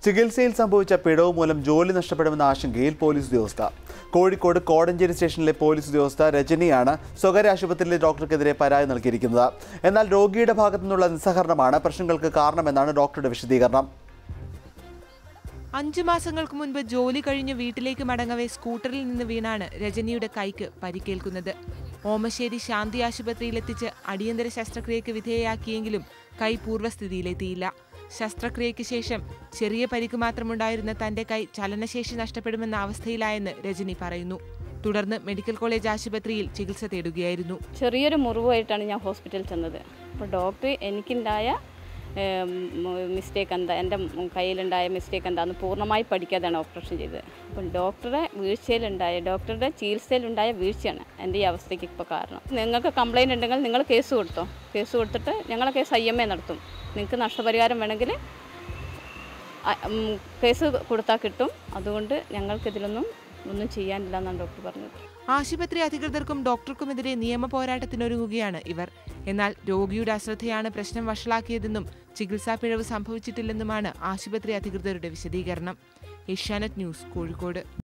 ചികിത്സയിൽ സംഭവിച്ച പിഴവ് മൂലം ജോലി നഷ്ടപ്പെടുമെന്ന ആശങ്കയിൽ പോലീസ് ഉദ്യോഗസ്ഥ കോഴിക്കോട് കോടഞ്ചേരി സ്റ്റേഷനിലെ പോലീസ് ഉദ്യോഗസ്ഥ രജനിയാണ് സ്വകാര്യ ആശുപത്രിയിലെ ഡോക്ടർക്കെതിരെ പരാതി നൽകിയിരിക്കുന്നത് എന്നാൽ രോഗിയുടെ ഭാഗത്തു നിന്നുള്ള നിസ്സഹകരണമാണ് പ്രശ്നങ്ങൾക്ക് കാരണമെന്നാണ് ഡോക്ടറുടെ വിശദീകരണം അഞ്ചു മാസങ്ങൾക്ക് മുൻപ് ജോലി കഴിഞ്ഞ് വീട്ടിലേക്ക് മടങ്ങവേ സ്കൂട്ടറിൽ നിന്ന് വീണാണ് രജനിയുടെ കൈക്ക് പരിക്കേൽക്കുന്നത് ഓമശ്ശേരി ശാന്തി ആശുപത്രിയിലെത്തിച്ച് അടിയന്തര ശസ്ത്രക്രിയയ്ക്ക് വിധേയയാക്കിയെങ്കിലും കൈ പൂർവ്വസ്ഥിതിയിലെത്തിയില്ല ശസ്ത്രക്രിയയ്ക്ക് ശേഷം ചെറിയ പരിക്ക് മാത്രമുണ്ടായിരുന്ന തന്റെ കൈ ചലനശേഷി നഷ്ടപ്പെടുമെന്ന അവസ്ഥയിലായെന്ന് രജനി പറയുന്നു തുടർന്ന് മെഡിക്കൽ കോളേജ് ആശുപത്രിയിൽ ചികിത്സ തേടുകയായിരുന്നു ചെറിയൊരു മുറിവായിട്ടാണ് ഞാൻ ഹോസ്പിറ്റലിൽ ചെന്നത് അപ്പോൾ ഡോക്ടർ എനിക്കുണ്ടായ മിസ്റ്റേക്ക് എന്താ എൻ്റെ കയ്യിലുണ്ടായ മിസ്റ്റേക്ക് എന്താണെന്ന് പൂർണ്ണമായി പഠിക്കാതെയാണ് ഓപ്പറേഷൻ ചെയ്തത് അപ്പം ഡോക്ടറുടെ വീഴ്ചയിലുണ്ടായ ഡോക്ടറുടെ ചികിത്സയിലുണ്ടായ വീഴ്ചയാണ് എൻ്റെ ഈ അവസ്ഥയ്ക്ക് ഇപ്പോൾ കാരണം നിങ്ങൾക്ക് കംപ്ലയിൻ്റ് ഉണ്ടെങ്കിൽ നിങ്ങൾ കേസ് കൊടുത്തോ കേസ് കൊടുത്തിട്ട് ഞങ്ങളെ കേസ് ഐ എം എ നടത്തും നിങ്ങൾക്ക് നഷ്ടപരിഹാരം വേണമെങ്കിൽ അ- ഉം, കേസ് കൊടുത്താൽ കിട്ടും അതുകൊണ്ട് ഞങ്ങൾക്കിതിലൊന്നും ഒന്നും ചെയ്യാനില്ല എന്നാണ് ഡോക്ടർ പറഞ്ഞത് ആശുപത്രി അധികൃതർക്കും ഡോക്ടർക്കുമെതിരെ നിയമ പോരാട്ടത്തിനൊരുങ്ങുകയാണ് ഇവർ എന്നാൽ രോഗിയുടെ അശ്രദ്ധയാണ് പ്രശ്നം വഷളാക്കിയതെന്നും ചികിത്സാ പിഴവ് സംഭവിച്ചിട്ടില്ലെന്നുമാണ് ആശുപത്രി അധികൃതരുടെ വിശദീകരണം ഏഷ്യാനെറ്റ് ന്യൂസ് കോഴിക്കോട്